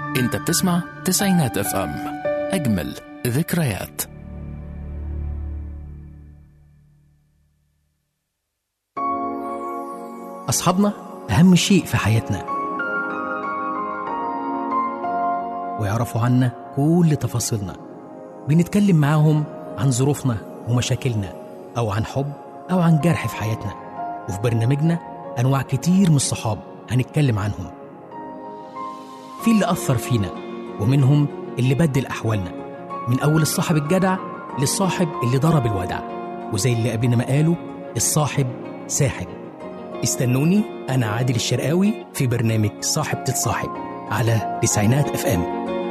انت بتسمع تسعينات اف ام اجمل ذكريات أصحابنا أهم شيء في حياتنا ويعرفوا عنا كل تفاصيلنا بنتكلم معاهم عن ظروفنا ومشاكلنا أو عن حب أو عن جرح في حياتنا وفي برنامجنا أنواع كتير من الصحاب هنتكلم عنهم في اللي أثر فينا ومنهم اللي بدل أحوالنا من أول الصاحب الجدع للصاحب اللي ضرب الودع وزي اللي قبلنا ما قالوا الصاحب ساحب استنوني أنا عادل الشرقاوي في برنامج صاحب تتصاحب على تسعينات اف ام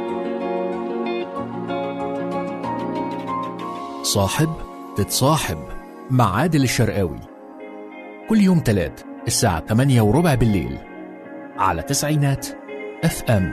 صاحب تتصاحب مع عادل الشرقاوي كل يوم تلات الساعة 8 وربع بالليل على تسعينات اف ام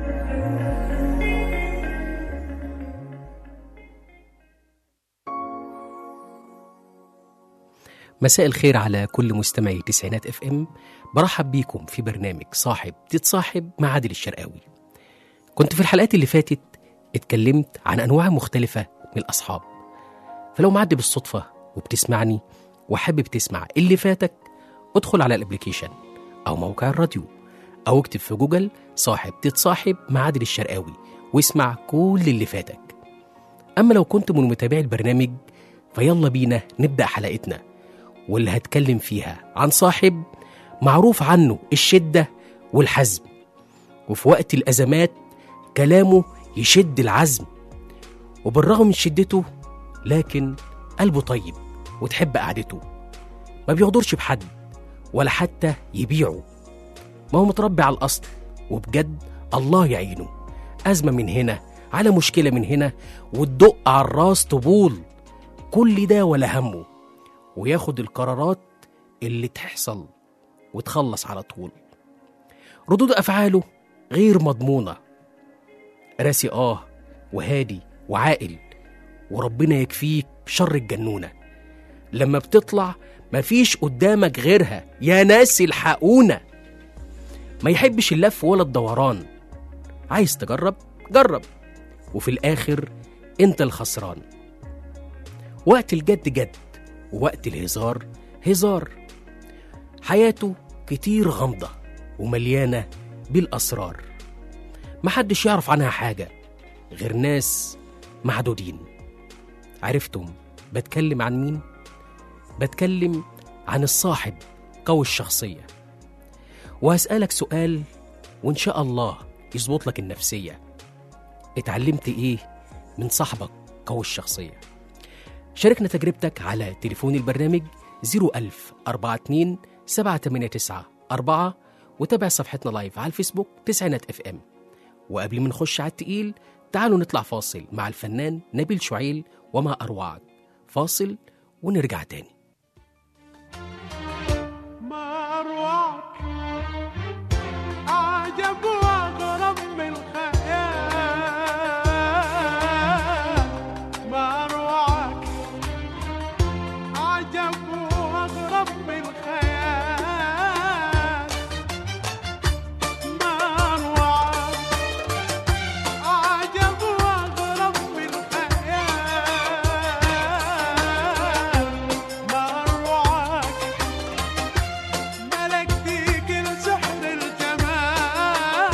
مساء الخير على كل مستمعي تسعينات اف ام برحب بيكم في برنامج صاحب تتصاحب مع عادل الشرقاوي كنت في الحلقات اللي فاتت اتكلمت عن انواع مختلفة من الاصحاب فلو معدي بالصدفة وبتسمعني وحابب تسمع اللي فاتك ادخل على الابليكيشن او موقع الراديو او اكتب في جوجل صاحب تتصاحب مع عادل الشرقاوي واسمع كل اللي فاتك اما لو كنت من متابعي البرنامج فيلا بينا نبدا حلقتنا واللي هتكلم فيها عن صاحب معروف عنه الشده والحزم وفي وقت الازمات كلامه يشد العزم وبالرغم من شدته لكن قلبه طيب وتحب قعدته ما بيغدرش بحد ولا حتى يبيعه ما هو متربي على الأصل وبجد الله يعينه أزمة من هنا على مشكلة من هنا وتدق على الراس طبول كل ده ولا همه وياخد القرارات اللي تحصل وتخلص على طول ردود أفعاله غير مضمونة راسي آه وهادي وعاقل وربنا يكفيك شر الجنونة لما بتطلع مفيش قدامك غيرها يا ناس الحقونا ما يحبش اللف ولا الدوران عايز تجرب جرب وفي الآخر انت الخسران وقت الجد جد ووقت الهزار هزار حياته كتير غامضة ومليانة بالأسرار محدش يعرف عنها حاجة غير ناس معدودين عرفتم بتكلم عن مين؟ بتكلم عن الصاحب قوي الشخصية وهسألك سؤال وإن شاء الله يظبط لك النفسية اتعلمت إيه من صاحبك قوي الشخصية شاركنا تجربتك على تليفون البرنامج 01000 42 789 4 وتابع صفحتنا لايف على الفيسبوك تسعينات اف ام وقبل ما نخش على التقيل تعالوا نطلع فاصل مع الفنان نبيل شعيل وما أروعك فاصل ونرجع تاني ما أروعك أعجب وأغرب من الخيال ما أروعك أعجب وأغرب من الخيال ما أروعك أعجب وأغرب من الخيال ما أروعك ملكتي كل سحر الجمال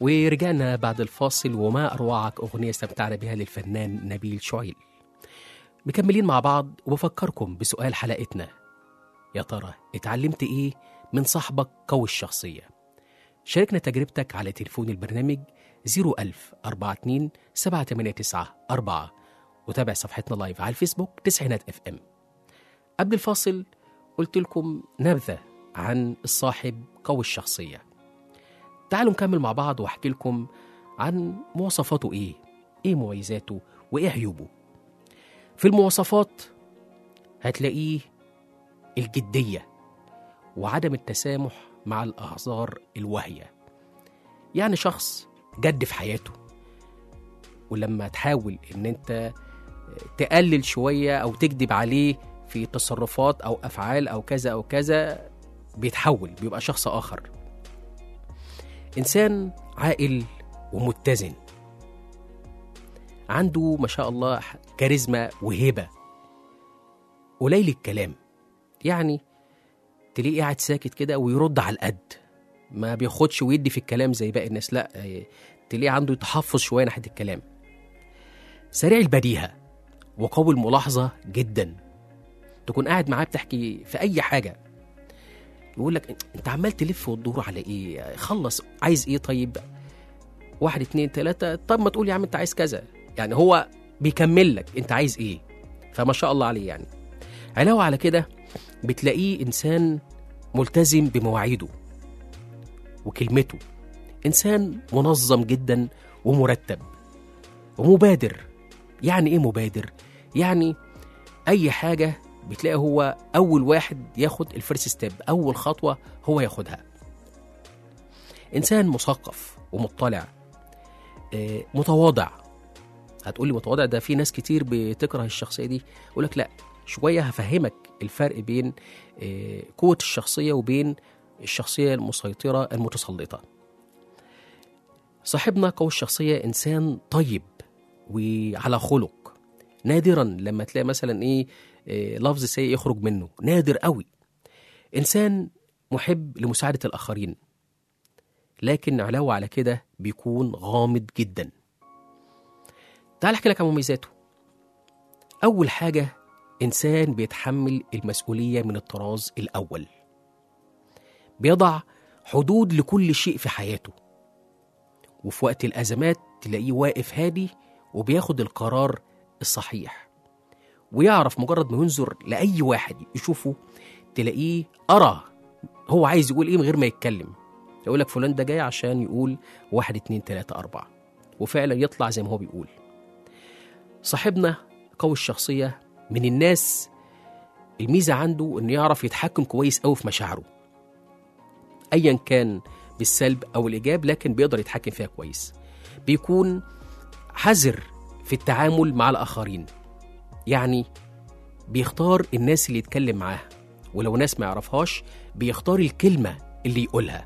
ورجعنا بعد الفاصل وما أروعك أغنية استمتعنا بها للفنان نبيل شعيل مكملين مع بعض وبفكركم بسؤال حلقتنا يا ترى اتعلمت ايه من صاحبك قوي الشخصية شاركنا تجربتك على تليفون البرنامج 01000 42 789 4 وتابع صفحتنا لايف على الفيسبوك تسعينات اف ام قبل الفاصل قلت لكم نبذة عن الصاحب قوي الشخصية تعالوا نكمل مع بعض واحكي لكم عن مواصفاته ايه ايه مميزاته وايه عيوبه في المواصفات هتلاقيه الجدية وعدم التسامح مع الأعذار الواهية يعني شخص جد في حياته ولما تحاول ان انت تقلل شوية او تكذب عليه في تصرفات او افعال او كذا او كذا بيتحول بيبقى شخص اخر انسان عاقل ومتزن عنده ما شاء الله كاريزما وهبة قليل الكلام يعني تلاقيه قاعد ساكت كده ويرد على القد ما بياخدش ويدي في الكلام زي باقي الناس لا آه، تلاقيه عنده تحفظ شويه ناحيه الكلام سريع البديهه وقوي الملاحظه جدا تكون قاعد معاه بتحكي في اي حاجه يقول لك انت عمال تلف وتدور على ايه خلص عايز ايه طيب واحد اتنين تلاته طب ما تقول يا عم انت عايز كذا يعني هو بيكمل لك انت عايز ايه فما شاء الله عليه يعني علاوه على كده بتلاقيه انسان ملتزم بمواعيده وكلمته انسان منظم جدا ومرتب ومبادر يعني ايه مبادر يعني اي حاجه بتلاقي هو اول واحد ياخد الفيرست ستيب اول خطوه هو ياخدها انسان مثقف ومطلع آه، متواضع هتقولي متواضع ده في ناس كتير بتكره الشخصيه دي يقول لك لا شويه هفهمك الفرق بين آه، قوه الشخصيه وبين الشخصيه المسيطره المتسلطه صاحبنا قوي الشخصيه انسان طيب وعلى خلق نادرا لما تلاقي مثلا ايه آه، لفظ سيء يخرج منه نادر قوي انسان محب لمساعده الاخرين لكن علاوه على كده بيكون غامض جدا تعال احكي لك عن مميزاته اول حاجه انسان بيتحمل المسؤوليه من الطراز الاول بيضع حدود لكل شيء في حياته وفي وقت الازمات تلاقيه واقف هادي وبياخد القرار الصحيح ويعرف مجرد ما ينظر لاي واحد يشوفه تلاقيه ارى هو عايز يقول ايه من غير ما يتكلم يقول لك فلان ده جاي عشان يقول واحد اتنين تلاته اربعه وفعلا يطلع زي ما هو بيقول صاحبنا قوي الشخصيه من الناس الميزه عنده انه يعرف يتحكم كويس قوي في مشاعره ايا كان بالسلب او الايجاب لكن بيقدر يتحكم فيها كويس بيكون حذر في التعامل مع الاخرين يعني بيختار الناس اللي يتكلم معاها ولو ناس ما يعرفهاش بيختار الكلمه اللي يقولها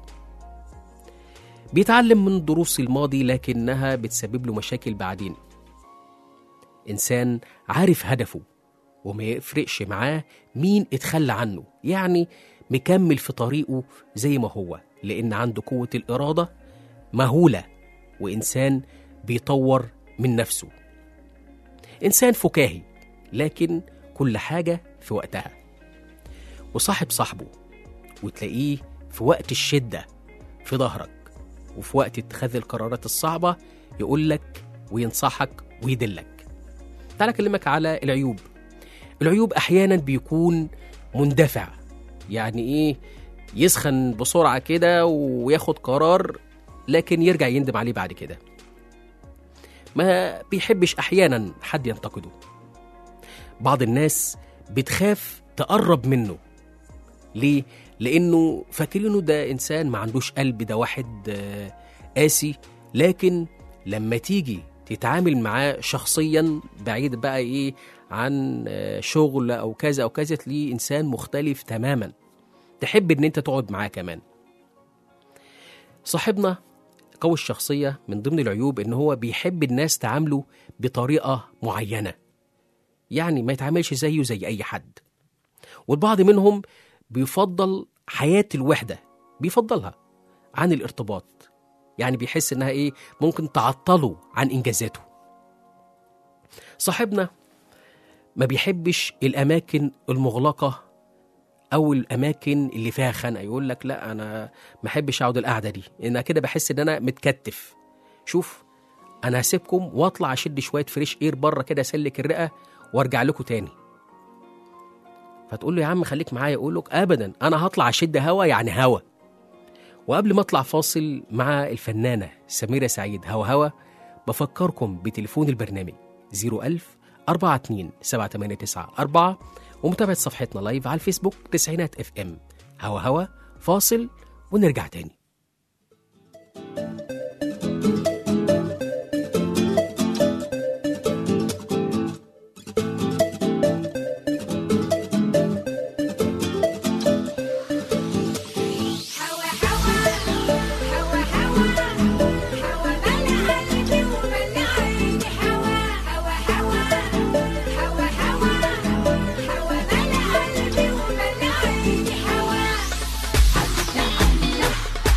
بيتعلم من دروس الماضي لكنها بتسبب له مشاكل بعدين انسان عارف هدفه وما يفرقش معاه مين اتخلى عنه يعني مكمل في طريقه زي ما هو لان عنده قوه الاراده مهوله وانسان بيطور من نفسه انسان فكاهي لكن كل حاجه في وقتها وصاحب صاحبه وتلاقيه في وقت الشده في ظهرك وفي وقت اتخاذ القرارات الصعبه يقول لك وينصحك ويدلك تعال اكلمك على العيوب العيوب احيانا بيكون مندفع يعني ايه يسخن بسرعه كده وياخد قرار لكن يرجع يندم عليه بعد كده ما بيحبش احيانا حد ينتقده بعض الناس بتخاف تقرب منه ليه لانه فاكرينه ده انسان ما عندوش قلب ده واحد آه، قاسي لكن لما تيجي تتعامل معاه شخصيا بعيد بقى ايه عن آه، شغل او كذا او كذا تلاقيه انسان مختلف تماما تحب ان انت تقعد معاه كمان صاحبنا قوي الشخصية من ضمن العيوب ان هو بيحب الناس تعامله بطريقة معينة يعني ما يتعاملش زيه زي اي حد والبعض منهم بيفضل حياة الوحدة بيفضلها عن الارتباط يعني بيحس انها ايه ممكن تعطله عن انجازاته صاحبنا ما بيحبش الاماكن المغلقه او الاماكن اللي فيها خنقه يقول لك لا انا ما احبش اقعد القعده دي انا كده بحس ان انا متكتف شوف انا هسيبكم واطلع اشد شويه فريش اير بره كده اسلك الرئه وارجع لكم تاني فتقول له يا عم خليك معايا يقول لك ابدا انا هطلع اشد هوا يعني هوا وقبل ما اطلع فاصل مع الفنانه سميره سعيد هوا هوا بفكركم بتليفون البرنامج 01000 42 789 ومتابعه صفحتنا لايف على الفيسبوك تسعينات اف ام هوا هوا فاصل ونرجع تاني هوا هوا هوا هوا هوا ملا قلبي وملا عيني هوا هوا هوا هوا هوا هوا ملا قلبي وملا عيني هوا الله الله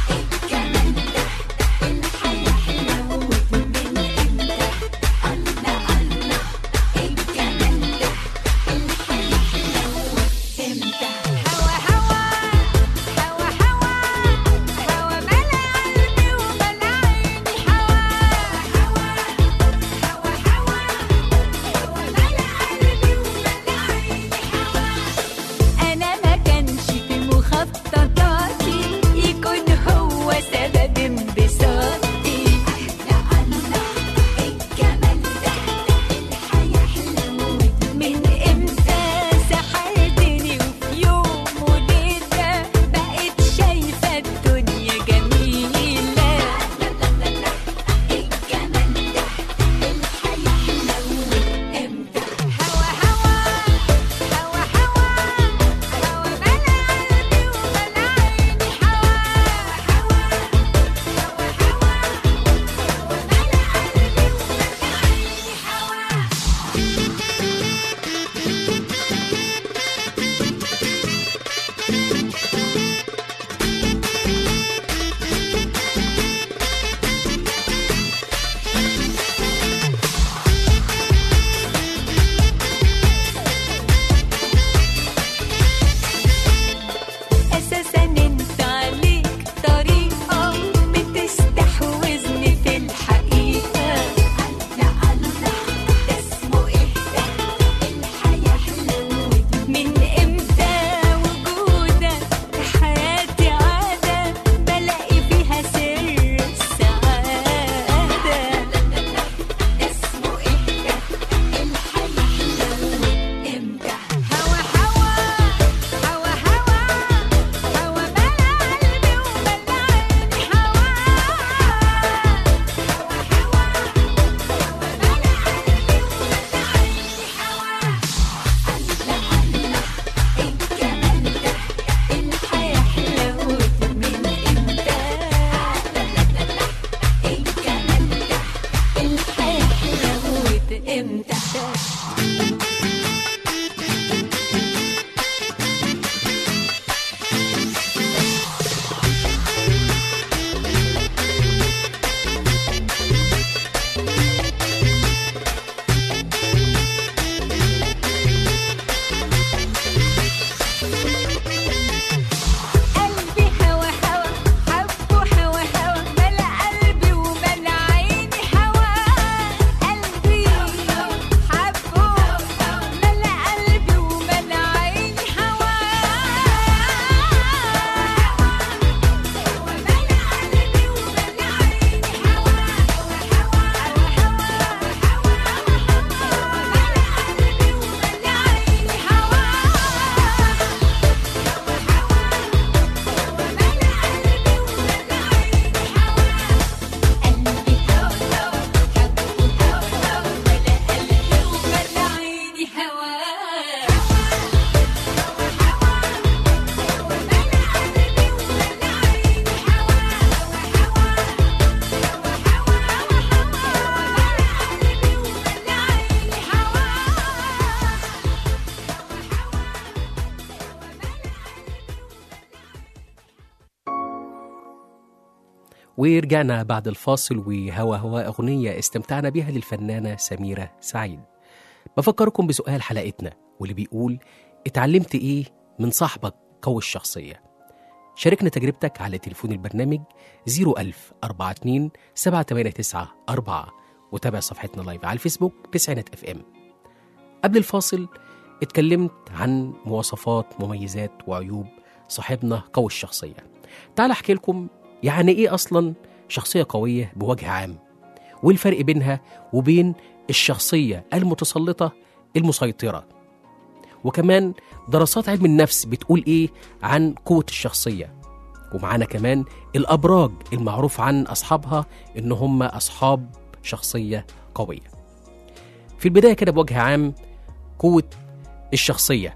ورجعنا بعد الفاصل وهوا هوا أغنية استمتعنا بيها للفنانة سميرة سعيد بفكركم بسؤال حلقتنا واللي بيقول اتعلمت ايه من صاحبك قوي الشخصية شاركنا تجربتك على تليفون البرنامج 01000 42 789 4 وتابع صفحتنا لايف على الفيسبوك تسعينات اف ام قبل الفاصل اتكلمت عن مواصفات مميزات وعيوب صاحبنا قوي الشخصية تعال احكي لكم يعني ايه اصلا شخصية قوية بوجه عام والفرق بينها وبين الشخصية المتسلطة المسيطرة وكمان دراسات علم النفس بتقول ايه عن قوة الشخصية ومعانا كمان الأبراج المعروف عن أصحابها إن هم أصحاب شخصية قوية في البداية كده بوجه عام قوة الشخصية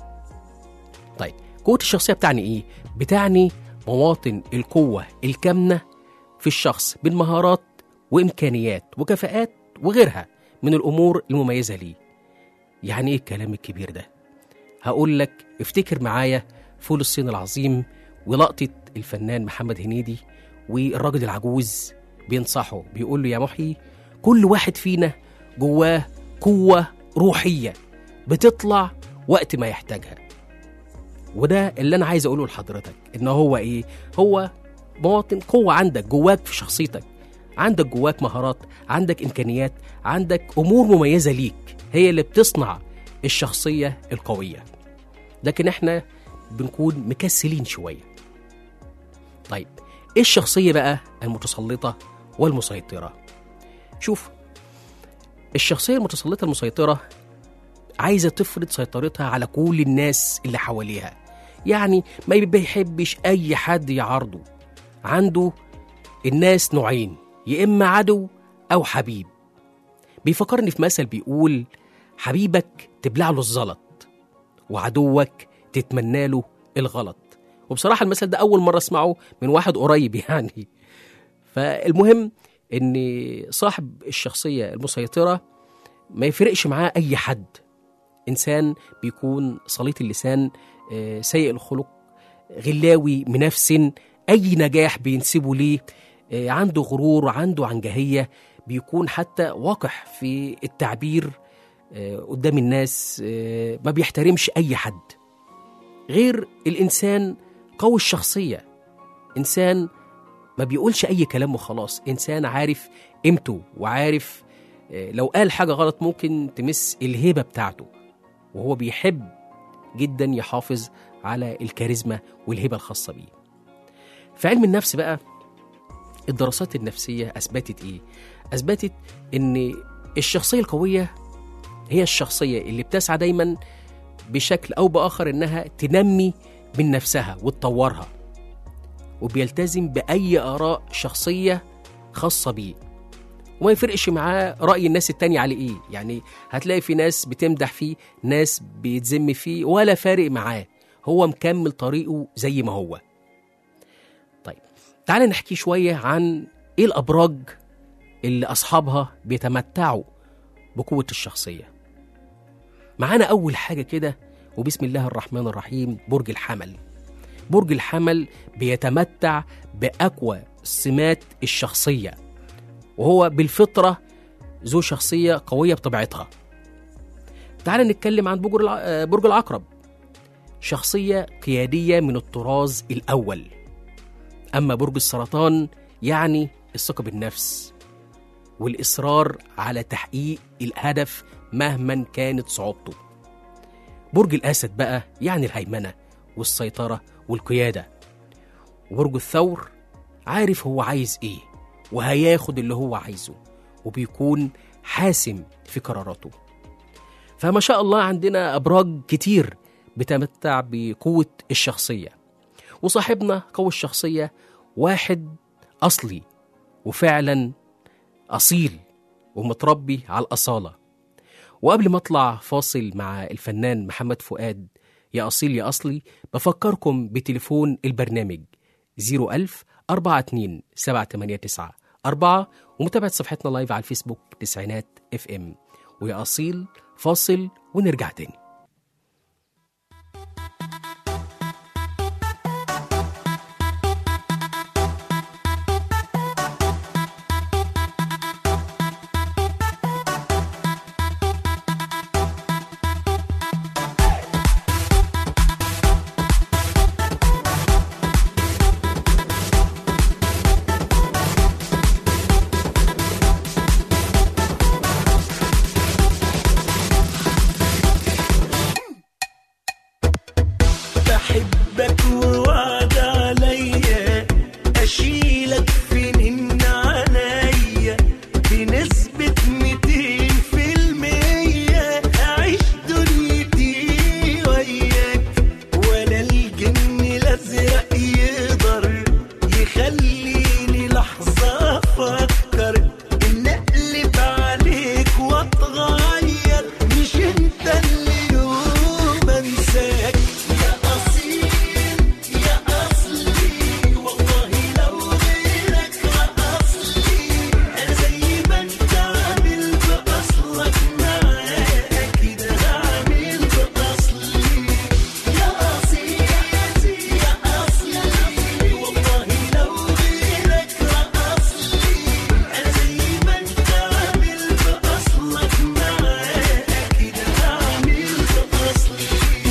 طيب قوة الشخصية بتعني إيه؟ بتعني مواطن القوة الكامنة في الشخص بالمهارات وإمكانيات وكفاءات وغيرها من الأمور المميزة ليه يعني إيه الكلام الكبير ده؟ هقول لك افتكر معايا فول الصين العظيم ولقطة الفنان محمد هنيدي والراجل العجوز بينصحه بيقول له يا محيي كل واحد فينا جواه قوة روحية بتطلع وقت ما يحتاجها وده اللي انا عايز اقوله لحضرتك ان هو ايه هو مواطن قوة عندك جواك في شخصيتك عندك جواك مهارات عندك امكانيات عندك امور مميزة ليك هي اللي بتصنع الشخصية القوية لكن احنا بنكون مكسلين شوية طيب ايه الشخصية بقى المتسلطة والمسيطرة شوف الشخصية المتسلطة المسيطرة عايزة تفرض سيطرتها على كل الناس اللي حواليها يعني ما بيحبش أي حد يعارضه عنده الناس نوعين يا إما عدو أو حبيب بيفكرني في مثل بيقول حبيبك تبلع له الزلط وعدوك تتمنى له الغلط وبصراحة المثل ده أول مرة أسمعه من واحد قريب يعني فالمهم إن صاحب الشخصية المسيطرة ما يفرقش معاه أي حد إنسان بيكون سليط اللسان آه، سيء الخلق غلاوي منافسن أي نجاح بينسبه ليه آه، عنده غرور عنده عنجهية بيكون حتى وقح في التعبير آه، قدام الناس آه، ما بيحترمش أي حد غير الإنسان قوي الشخصية إنسان ما بيقولش أي كلام وخلاص إنسان عارف قيمته وعارف آه، لو قال حاجة غلط ممكن تمس الهيبة بتاعته وهو بيحب جدا يحافظ على الكاريزما والهبة الخاصة بيه في علم النفس بقى الدراسات النفسية أثبتت إيه؟ أثبتت إن الشخصية القوية هي الشخصية اللي بتسعى دايما بشكل أو بآخر إنها تنمي من نفسها وتطورها وبيلتزم بأي آراء شخصية خاصة بيه وما يفرقش معاه رأي الناس التانية عليه إيه يعني هتلاقي في ناس بتمدح فيه ناس بيتذم فيه ولا فارق معاه هو مكمل طريقه زي ما هو طيب تعال نحكي شوية عن إيه الأبراج اللي أصحابها بيتمتعوا بقوة الشخصية معانا أول حاجة كده وبسم الله الرحمن الرحيم برج الحمل برج الحمل بيتمتع بأقوى سمات الشخصية وهو بالفطرة ذو شخصية قوية بطبيعتها تعال نتكلم عن برج الع- آه، برج العقرب شخصية قيادية من الطراز الأول أما برج السرطان يعني الثقة بالنفس والإصرار على تحقيق الهدف مهما كانت صعوبته برج الأسد بقى يعني الهيمنة والسيطرة والقيادة وبرج الثور عارف هو عايز إيه وهياخد اللي هو عايزه وبيكون حاسم في قراراته فما شاء الله عندنا أبراج كتير بتمتع بقوة الشخصية وصاحبنا قوي الشخصية واحد أصلي وفعلا أصيل ومتربي على الأصالة وقبل ما أطلع فاصل مع الفنان محمد فؤاد يا أصيل يا أصلي بفكركم بتليفون البرنامج 01000 42 789 4 ومتابعة صفحتنا لايف على الفيسبوك تسعينات اف ام ويا أصيل فاصل ونرجع تاني بنسبة 200 في المية أعيش دنيتي وياك ولا الجن الأزرق يقدر يخليني لحظة أفكر إن أقلب عليك وأتغير مش أنت اللي يوم أنساك يا أصيل يا أصلي والله لو غيرك أصلي أنا زي ما أنت عامل بأصلك معاك أكيد هعمل بأصلي يا أصيل يا أصلي والله لو غيرك أصلي أنا زي ما أنت عامل بأصلك معاك أكيد هعمل بأصلي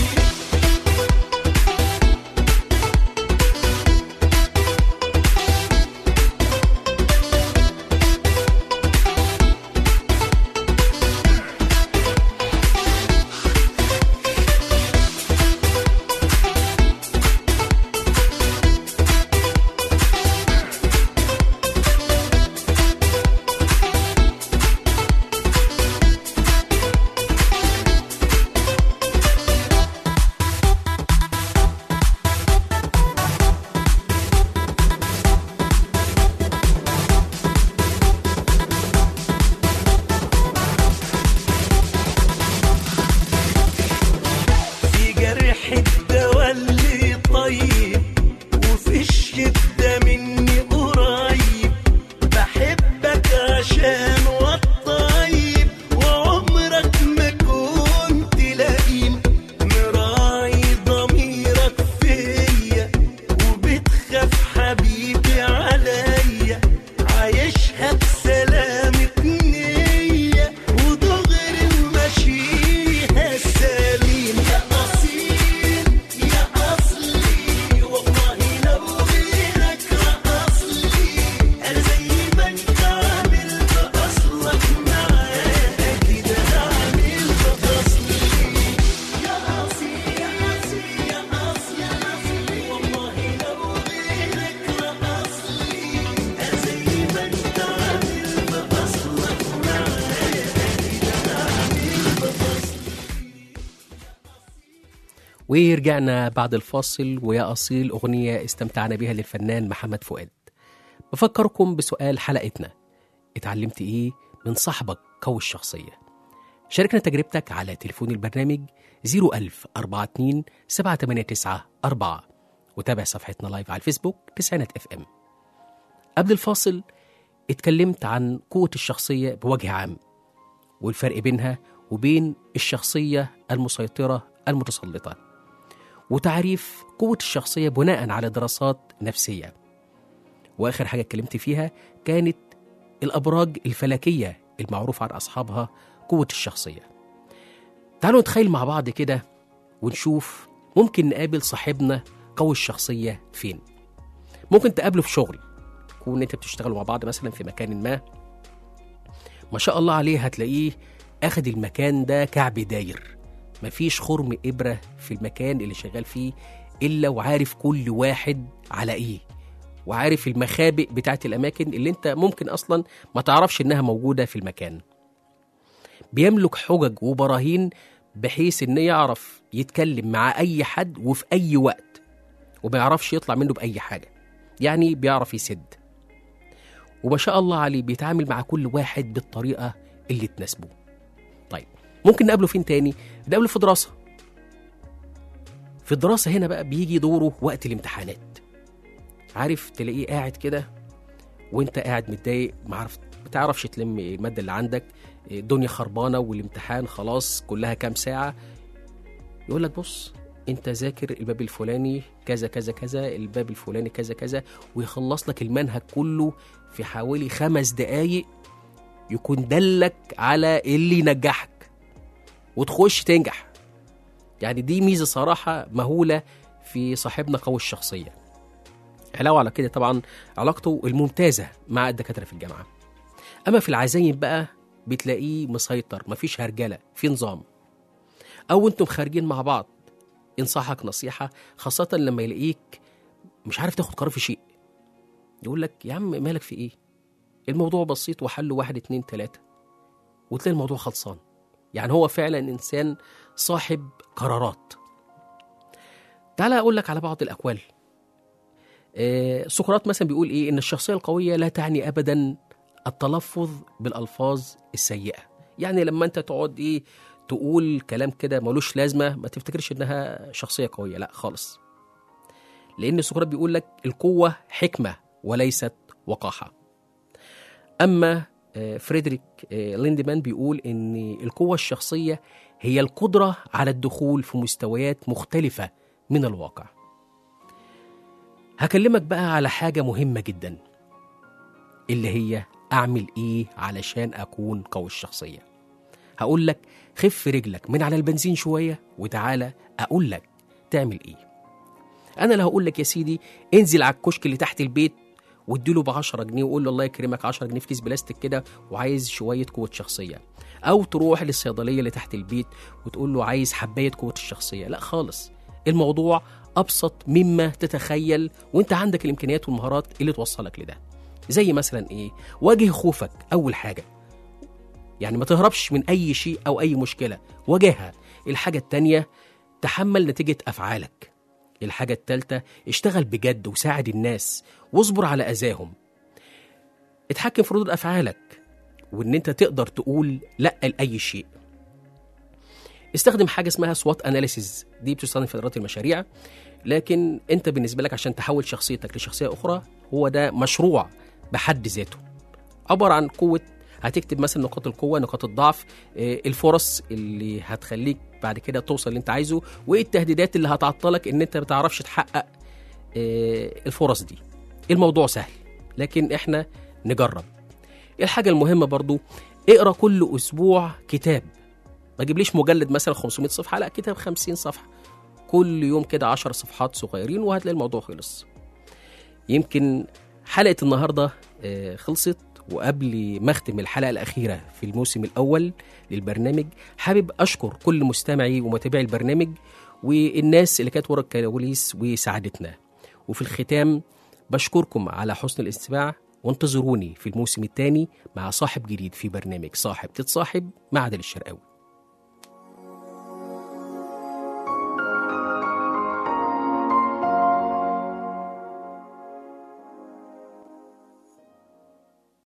في جرح الدواء اللي طيب وفي الشدة مني قريب بحبك عشان والطيب وعمرك ما كنت لئيم مراعي ضميرك فيا وبتخاف حبيبي عليا عايشها بسلامة نية ودغري وماشيها سليم يا أصيل يا أصلي والله لو غيرك أصلي أنا زي ما أنت عامل بأصلك معاك أكيد هعمل بأصلي يا أصيل يا أصيل يا أصلي والله لو غيرك أصلي أنا زي ما أنت عامل بأصلك معاك أكيد هعمل بأصلي ورجعنا بعد الفاصل ويا أصيل أغنية استمتعنا بها للفنان محمد فؤاد بفكركم بسؤال حلقتنا اتعلمت إيه من صاحبك قوي الشخصية شاركنا تجربتك على تليفون البرنامج 01000 42 789 4 وتابع صفحتنا لايف على الفيسبوك تسعينات اف ام قبل الفاصل اتكلمت عن قوة الشخصية بوجه عام والفرق بينها وبين الشخصية المسيطرة المتسلطة وتعريف قوة الشخصية بناء على دراسات نفسية وآخر حاجة اتكلمت فيها كانت الأبراج الفلكية المعروف عن أصحابها قوة الشخصية تعالوا نتخيل مع بعض كده ونشوف ممكن نقابل صاحبنا قوي الشخصية فين ممكن تقابله في شغل تكون انت بتشتغلوا مع بعض مثلا في مكان ما ما شاء الله عليه هتلاقيه اخد المكان ده كعب داير مفيش خرم إبرة في المكان اللي شغال فيه إلا وعارف كل واحد على إيه وعارف المخابئ بتاعت الأماكن اللي أنت ممكن أصلا ما تعرفش إنها موجودة في المكان بيملك حجج وبراهين بحيث إنه يعرف يتكلم مع أي حد وفي أي وقت وما يعرفش يطلع منه بأي حاجة يعني بيعرف يسد وما شاء الله عليه بيتعامل مع كل واحد بالطريقة اللي تناسبه طيب ممكن نقابله فين تاني نقابله في دراسة في الدراسة هنا بقى بيجي دوره وقت الامتحانات عارف تلاقيه قاعد كده وانت قاعد متضايق معرف بتعرفش تلم المادة اللي عندك الدنيا خربانة والامتحان خلاص كلها كام ساعة يقول لك بص انت ذاكر الباب الفلاني كذا كذا كذا الباب الفلاني كذا كذا ويخلص لك المنهج كله في حوالي خمس دقايق يكون دلك على اللي ينجحك وتخش تنجح يعني دي ميزة صراحة مهولة في صاحبنا قوي الشخصية علاوة على كده طبعا علاقته الممتازة مع الدكاترة في الجامعة أما في العزايم بقى بتلاقيه مسيطر مفيش هرجلة في نظام أو أنتم خارجين مع بعض ينصحك نصيحة خاصة لما يلاقيك مش عارف تاخد قرار في شيء يقول لك يا عم مالك في إيه الموضوع بسيط وحله واحد اتنين تلاتة وتلاقي الموضوع خلصان يعني هو فعلا انسان صاحب قرارات تعال اقول لك على بعض الاقوال آه، سقراط مثلا بيقول ايه ان الشخصيه القويه لا تعني ابدا التلفظ بالالفاظ السيئه يعني لما انت تقعد ايه تقول كلام كده ملوش لازمه ما تفتكرش انها شخصيه قويه لا خالص لان سقراط بيقول لك القوه حكمه وليست وقاحه اما آه، فريدريك آه، ليندمان بيقول ان القوه الشخصيه هي القدره على الدخول في مستويات مختلفه من الواقع هكلمك بقى على حاجه مهمه جدا اللي هي اعمل ايه علشان اكون قوي الشخصيه هقول لك خف رجلك من على البنزين شويه وتعالى اقول لك تعمل ايه انا لا هقول لك يا سيدي انزل على الكشك اللي تحت البيت واديله ب 10 جنيه وقول له الله يكرمك 10 جنيه في كيس بلاستيك كده وعايز شويه قوه شخصيه او تروح للصيدليه اللي تحت البيت وتقول له عايز حبايه قوه الشخصيه لا خالص الموضوع ابسط مما تتخيل وانت عندك الامكانيات والمهارات اللي توصلك لده زي مثلا ايه واجه خوفك اول حاجه يعني ما تهربش من اي شيء او اي مشكله واجهها الحاجه التانيه تحمل نتيجه افعالك الحاجه التالته اشتغل بجد وساعد الناس واصبر على اذاهم اتحكم في ردود افعالك وان انت تقدر تقول لا لاي شيء استخدم حاجه اسمها سوات اناليسيز دي بتستخدم في اداره المشاريع لكن انت بالنسبه لك عشان تحول شخصيتك لشخصيه اخرى هو ده مشروع بحد ذاته عباره عن قوه هتكتب مثلا نقاط القوه نقاط الضعف آه، الفرص اللي هتخليك بعد كده توصل اللي انت عايزه وايه التهديدات اللي هتعطلك ان انت ما تعرفش تحقق آه، الفرص دي الموضوع سهل لكن احنا نجرب الحاجه المهمه برضو اقرا كل اسبوع كتاب ما تجيبليش مجلد مثلا 500 صفحه لا كتاب 50 صفحه كل يوم كده 10 صفحات صغيرين وهتلاقي الموضوع خلص يمكن حلقه النهارده آه، خلصت وقبل ما اختم الحلقه الاخيره في الموسم الاول للبرنامج حابب اشكر كل مستمعي ومتابعي البرنامج والناس اللي كانت ورا الكواليس وساعدتنا وفي الختام بشكركم على حسن الاستماع وانتظروني في الموسم الثاني مع صاحب جديد في برنامج صاحب تتصاحب مع عادل الشرقاوي